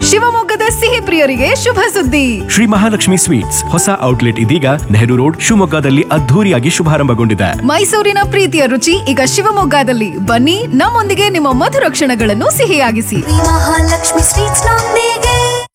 ಶಿವಮೊಗ್ಗದ ಸಿಹಿ ಪ್ರಿಯರಿಗೆ ಶುಭ ಸುದ್ದಿ ಶ್ರೀ ಮಹಾಲಕ್ಷ್ಮಿ ಸ್ವೀಟ್ಸ್ ಹೊಸ ಔಟ್ಲೆಟ್ ಇದೀಗ ನೆಹರು ರೋಡ್ ಶಿವಮೊಗ್ಗದಲ್ಲಿ ಅದ್ಧೂರಿಯಾಗಿ ಶುಭಾರಂಭಗೊಂಡಿದೆ ಮೈಸೂರಿನ ಪ್ರೀತಿಯ ರುಚಿ ಈಗ ಶಿವಮೊಗ್ಗದಲ್ಲಿ ಬನ್ನಿ ನಮ್ಮೊಂದಿಗೆ ನಿಮ್ಮ ಮಧುರ ಕ್ಷಣಗಳನ್ನು ಸಿಹಿಯಾಗಿಸಿ ಮಹಾಲಕ್ಷ್ಮಿ ಸ್ವೀಟ್ಸ್ ನೊಂದಿಗೆ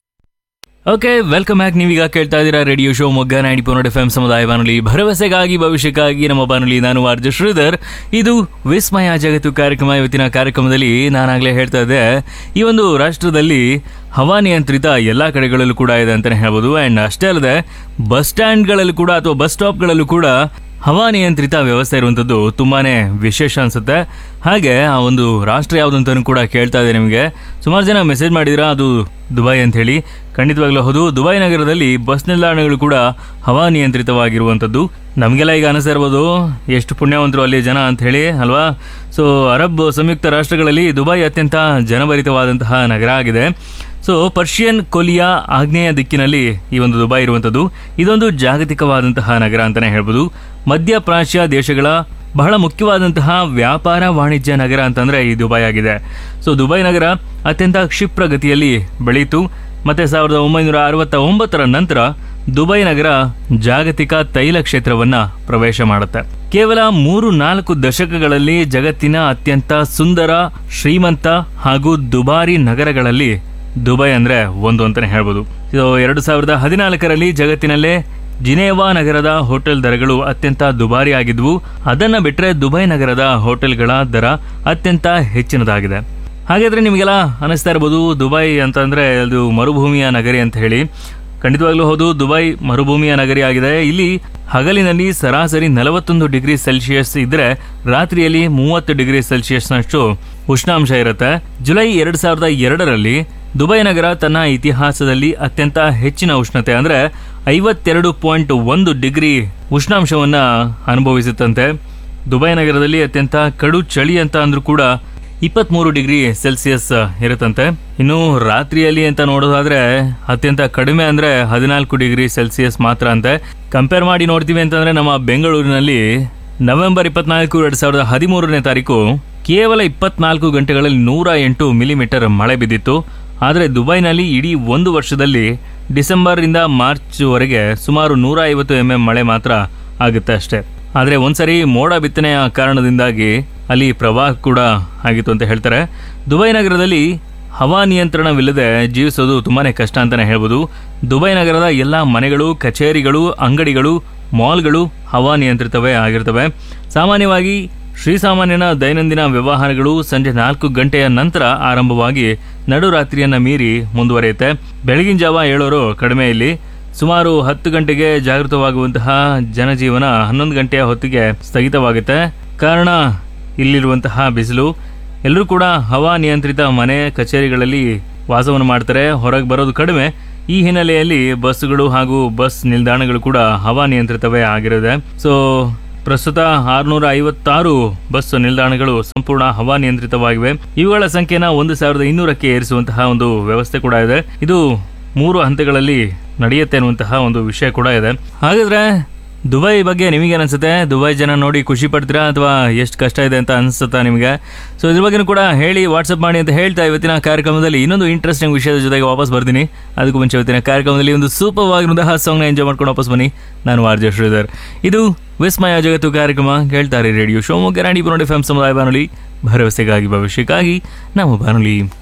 ಓಕೆ ವೆಲ್ಕಮ್ ಬ್ಯಾಕ್ ನೀವೀಗ ಕೇಳ್ತಾ ಇದ್ದೀರಾ ರೇಡಿಯೋ ಶೋ ಮೊಗ್ಗ ನೈಂಟಿ ಪೋನೆಟ್ ಎಫ್ ಎಂ ಸಮುದಾಯ ಬಾನುಲಿ ಭರವಸೆಗಾಗಿ ಭವಿಷ್ಯಕ್ಕಾಗಿ ನಮ್ಮ ಬಾನುಲಿ ನಾನು ಆರ್ಜ ಶ್ರೀಧರ್ ಇದು ವಿಸ್ಮಯ ಜಗತ್ತು ಕಾರ್ಯಕ್ರಮ ಇವತ್ತಿನ ಕಾರ್ಯಕ್ರಮದಲ್ಲಿ ನಾನಾಗಲೇ ಹೇಳ್ತಾ ಇದ್ದೆ ಈ ಒಂದು ರಾಷ್ಟ್ರದಲ್ಲಿ ಹವಾನಿಯಂತ್ರಿತ ಎಲ್ಲ ಕಡೆಗಳಲ್ಲೂ ಕೂಡ ಇದೆ ಅಂತಲೇ ಹೇಳ್ಬೋದು ಆ್ಯಂಡ್ ಅಷ್ಟೇ ಅಲ್ಲದೆ ಬಸ್ ಸ್ಟ್ಯಾಂಡ್ಗಳಲ್ಲೂ ಕೂಡ ಅಥವಾ ಬಸ್ ಸ್ಟಾಪ್ಗಳಲ್ಲೂ ಕೂಡ ಹವಾನಿಯಂತ್ರಿತ ವ್ಯವಸ್ಥೆ ಇರುವಂಥದ್ದು ತುಂಬಾನೇ ವಿಶೇಷ ಅನ್ಸುತ್ತೆ ಹಾಗೆ ಆ ಒಂದು ರಾಷ್ಟ್ರ ಯಾವುದು ಅಂತಲೂ ಕೂಡ ಕೇಳ್ತಾ ಇದೆ ನಿಮಗೆ ಸುಮಾರು ಜನ ಮೆಸೇಜ್ ಮಾಡಿದಿರಾ ಅದು ದುಬೈ ಅಂತ ಹೇಳಿ ಖಂಡಿತವಾಗ್ಲೂ ಹೌದು ದುಬೈ ನಗರದಲ್ಲಿ ಬಸ್ ನಿಲ್ದಾಣಗಳು ಕೂಡ ಹವಾನಿಯಂತ್ರಿತವಾಗಿರುವಂಥದ್ದು ನಮಗೆಲ್ಲ ಈಗ ಅನಿಸ್ತಾ ಇರ್ಬೋದು ಎಷ್ಟು ಪುಣ್ಯವಂತರು ಅಲ್ಲಿ ಜನ ಅಂತ ಹೇಳಿ ಅಲ್ವಾ ಸೊ ಅರಬ್ ಸಂಯುಕ್ತ ರಾಷ್ಟ್ರಗಳಲ್ಲಿ ದುಬೈ ಅತ್ಯಂತ ಜನಭರಿತವಾದಂತಹ ನಗರ ಆಗಿದೆ ಸೊ ಪರ್ಷಿಯನ್ ಕೊಲಿಯಾ ಆಗ್ನೇಯ ದಿಕ್ಕಿನಲ್ಲಿ ಈ ಒಂದು ದುಬೈ ಇರುವಂಥದ್ದು ಇದೊಂದು ಜಾಗತಿಕವಾದಂತಹ ನಗರ ಅಂತಲೇ ಹೇಳ್ಬೋದು ಮಧ್ಯ ಪ್ರಾಚ್ಯ ದೇಶಗಳ ಬಹಳ ಮುಖ್ಯವಾದಂತಹ ವ್ಯಾಪಾರ ವಾಣಿಜ್ಯ ನಗರ ಅಂತಂದ್ರೆ ಈ ದುಬೈ ಆಗಿದೆ ಸೊ ದುಬೈ ನಗರ ಅತ್ಯಂತ ಕ್ಷಿಪ್ರ ಗತಿಯಲ್ಲಿ ಬೆಳೀತು ಮತ್ತೆ ಸಾವಿರದ ಒಂಬೈನೂರ ಅರವತ್ತ ಒಂಬತ್ತರ ನಂತರ ದುಬೈ ನಗರ ಜಾಗತಿಕ ತೈಲ ಕ್ಷೇತ್ರವನ್ನ ಪ್ರವೇಶ ಮಾಡುತ್ತೆ ಕೇವಲ ಮೂರು ನಾಲ್ಕು ದಶಕಗಳಲ್ಲಿ ಜಗತ್ತಿನ ಅತ್ಯಂತ ಸುಂದರ ಶ್ರೀಮಂತ ಹಾಗೂ ದುಬಾರಿ ನಗರಗಳಲ್ಲಿ ದುಬೈ ಅಂದ್ರೆ ಒಂದು ಅಂತಾನೆ ಹೇಳ್ಬೋದು ಇದು ಎರಡು ಸಾವಿರದ ಹದಿನಾಲ್ಕರಲ್ಲಿ ಜಗತ್ತಿನಲ್ಲೇ ಜಿನೇವಾ ನಗರದ ಹೋಟೆಲ್ ದರಗಳು ಅತ್ಯಂತ ದುಬಾರಿ ಆಗಿದ್ವು ಅದನ್ನ ಬಿಟ್ರೆ ದುಬೈ ನಗರದ ಹೋಟೆಲ್ಗಳ ದರ ಅತ್ಯಂತ ಹೆಚ್ಚಿನದಾಗಿದೆ ಹಾಗಾದ್ರೆ ನಿಮಗೆಲ್ಲ ಅನಿಸ್ತಾ ಇರ್ಬೋದು ದುಬೈ ಅಂತಂದ್ರೆ ಅದು ಮರುಭೂಮಿಯ ನಗರಿ ಅಂತ ಹೇಳಿ ಖಂಡಿತವಾಗ್ಲೂ ಹೌದು ದುಬೈ ಮರುಭೂಮಿಯ ನಗರಿ ಆಗಿದೆ ಇಲ್ಲಿ ಹಗಲಿನಲ್ಲಿ ಸರಾಸರಿ ನಲವತ್ತೊಂದು ಡಿಗ್ರಿ ಸೆಲ್ಸಿಯಸ್ ಇದ್ರೆ ರಾತ್ರಿಯಲ್ಲಿ ಮೂವತ್ತು ಡಿಗ್ರಿ ಸೆಲ್ಸಿಯಸ್ನಷ್ಟು ಉಷ್ಣಾಂಶ ಇರುತ್ತೆ ಜುಲೈ ಎರಡ್ ಸಾವಿರದ ಎರಡರಲ್ಲಿ ದುಬೈ ನಗರ ತನ್ನ ಇತಿಹಾಸದಲ್ಲಿ ಅತ್ಯಂತ ಹೆಚ್ಚಿನ ಉಷ್ಣತೆ ಅಂದ್ರೆ ಐವತ್ತೆರಡು ಪಾಯಿಂಟ್ ಒಂದು ಡಿಗ್ರಿ ಉಷ್ಣಾಂಶವನ್ನ ಅನುಭವಿಸುತ್ತಂತೆ ದುಬೈ ನಗರದಲ್ಲಿ ಅತ್ಯಂತ ಕಡು ಚಳಿ ಅಂತ ಅಂದ್ರೂ ಕೂಡ ಇಪ್ಪತ್ಮೂರು ಡಿಗ್ರಿ ಸೆಲ್ಸಿಯಸ್ ಇರುತ್ತಂತೆ ಇನ್ನು ರಾತ್ರಿಯಲ್ಲಿ ಅಂತ ನೋಡೋದಾದ್ರೆ ಅತ್ಯಂತ ಕಡಿಮೆ ಅಂದ್ರೆ ಹದಿನಾಲ್ಕು ಡಿಗ್ರಿ ಸೆಲ್ಸಿಯಸ್ ಮಾತ್ರ ಅಂತೆ ಕಂಪೇರ್ ಮಾಡಿ ನೋಡ್ತೀವಿ ಅಂತಂದ್ರೆ ನಮ್ಮ ಬೆಂಗಳೂರಿನಲ್ಲಿ ನವೆಂಬರ್ ಇಪ್ಪತ್ನಾಲ್ಕು ಎರಡ್ ಸಾವಿರದ ಹದಿಮೂರನೇ ತಾರೀಕು ಕೇವಲ ಇಪ್ಪತ್ನಾಲ್ಕು ಗಂಟೆಗಳಲ್ಲಿ ನೂರ ಎಂಟು ಮಿಲಿಮೀಟರ್ ಮಳೆ ಬಿದ್ದಿತ್ತು ಆದರೆ ದುಬೈನಲ್ಲಿ ಇಡೀ ಒಂದು ವರ್ಷದಲ್ಲಿ ಡಿಸೆಂಬರ್ ಇಂದ ಮಾರ್ಚ್ ವರೆಗೆ ಸುಮಾರು ನೂರ ಐವತ್ತು ಎಂ ಎಂ ಮಳೆ ಮಾತ್ರ ಆಗುತ್ತೆ ಅಷ್ಟೇ ಆದರೆ ಒಂದ್ಸರಿ ಮೋಡ ಬಿತ್ತನೆಯ ಕಾರಣದಿಂದಾಗಿ ಅಲ್ಲಿ ಪ್ರವಾಹ ಕೂಡ ಆಗಿತ್ತು ಅಂತ ಹೇಳ್ತಾರೆ ದುಬೈ ನಗರದಲ್ಲಿ ಹವಾನಿಯಂತ್ರಣವಿಲ್ಲದೆ ಜೀವಿಸೋದು ತುಂಬಾನೇ ಕಷ್ಟ ಅಂತಾನೆ ಹೇಳ್ಬೋದು ದುಬೈ ನಗರದ ಎಲ್ಲ ಮನೆಗಳು ಕಚೇರಿಗಳು ಅಂಗಡಿಗಳು ಮಾಲ್ಗಳು ಹವಾನಿಯಂತ್ರಿತವೇ ಆಗಿರ್ತವೆ ಸಾಮಾನ್ಯವಾಗಿ ಶ್ರೀಸಾಮಾನ್ಯನ ದೈನಂದಿನ ವ್ಯವಹಾರಗಳು ಸಂಜೆ ನಾಲ್ಕು ಗಂಟೆಯ ನಂತರ ಆರಂಭವಾಗಿ ನಡುರಾತ್ರಿಯನ್ನ ಮೀರಿ ಮುಂದುವರಿಯುತ್ತೆ ಬೆಳಗಿನ ಜಾವ ಏಳೋರು ಕಡಿಮೆ ಇಲ್ಲಿ ಸುಮಾರು ಹತ್ತು ಗಂಟೆಗೆ ಜಾಗೃತವಾಗುವಂತಹ ಜನಜೀವನ ಹನ್ನೊಂದು ಗಂಟೆಯ ಹೊತ್ತಿಗೆ ಸ್ಥಗಿತವಾಗುತ್ತೆ ಕಾರಣ ಇಲ್ಲಿರುವಂತಹ ಬಿಸಿಲು ಎಲ್ಲರೂ ಕೂಡ ಹವಾ ನಿಯಂತ್ರಿತ ಮನೆ ಕಚೇರಿಗಳಲ್ಲಿ ವಾಸವನ್ನು ಮಾಡ್ತಾರೆ ಹೊರಗೆ ಬರೋದು ಕಡಿಮೆ ಈ ಹಿನ್ನೆಲೆಯಲ್ಲಿ ಬಸ್ಗಳು ಹಾಗೂ ಬಸ್ ನಿಲ್ದಾಣಗಳು ಕೂಡ ಹವಾ ನಿಯಂತ್ರಿತವೇ ಆಗಿರುತ್ತೆ ಸೊ ಪ್ರಸ್ತುತ ಆರುನೂರ ಐವತ್ತಾರು ಬಸ್ ನಿಲ್ದಾಣಗಳು ಸಂಪೂರ್ಣ ಹವಾ ನಿಯಂತ್ರಿತವಾಗಿವೆ ಇವುಗಳ ಸಂಖ್ಯೆನ ಒಂದು ಸಾವಿರದ ಇನ್ನೂರಕ್ಕೆ ಏರಿಸುವಂತಹ ಒಂದು ವ್ಯವಸ್ಥೆ ಕೂಡ ಇದೆ ಇದು ಮೂರು ಹಂತಗಳಲ್ಲಿ ನಡೆಯುತ್ತೆ ಅನ್ನುವಂತಹ ಒಂದು ವಿಷಯ ಕೂಡ ಇದೆ ಹಾಗಾದ್ರೆ ದುಬೈ ಬಗ್ಗೆ ನಿಮಗೆ ಅನ್ಸುತ್ತೆ ದುಬೈ ಜನ ನೋಡಿ ಖುಷಿ ಪಡ್ತೀರಾ ಅಥವಾ ಎಷ್ಟು ಕಷ್ಟ ಇದೆ ಅಂತ ಅನಿಸುತ್ತಾ ನಿಮಗೆ ಸೊ ಇದ್ರ ಬಗ್ಗೆ ಕೂಡ ಹೇಳಿ ವಾಟ್ಸಪ್ ಮಾಡಿ ಅಂತ ಹೇಳ್ತಾ ಇವತ್ತಿನ ಕಾರ್ಯಕ್ರಮದಲ್ಲಿ ಇನ್ನೊಂದು ಇಂಟ್ರೆಸ್ಟಿಂಗ್ ವಿಷಯದ ಜೊತೆಗೆ ವಾಪಸ್ ಬರ್ತೀನಿ ಅದಕ್ಕೂ ಮುಂಚೆ ಇವತ್ತಿನ ಕಾರ್ಯಕ್ರಮದಲ್ಲಿ ಒಂದು ಸೂಪರ್ ಆಗಿರುವಂತಹ ಸಾಂಗ್ನ ಎಂಜಾಯ್ ಮಾಡ್ಕೊಂಡು ವಾಪಸ್ ಬನ್ನಿ ನಾನು ಆರ್ ಜೆ ಶ್ರೀಧರ್ ಇದು ವಿಸ್ಮಯ ಜಗತ್ತು ಕಾರ್ಯಕ್ರಮ ಕೇಳ್ತಾರೆ ರೇಡಿಯೋ ಶಿವಮೊಗ್ಗ ರಾಣಿ ಪುರೋಡಿ ಎಫ್ ಸಮುದಾಯ ಬಾನುಲಿ ಭರವಸೆಗಾಗಿ ಭವಿಷ್ಯಕ್ಕಾಗಿ ನಮ್ಮ ಬಾನುಲಿ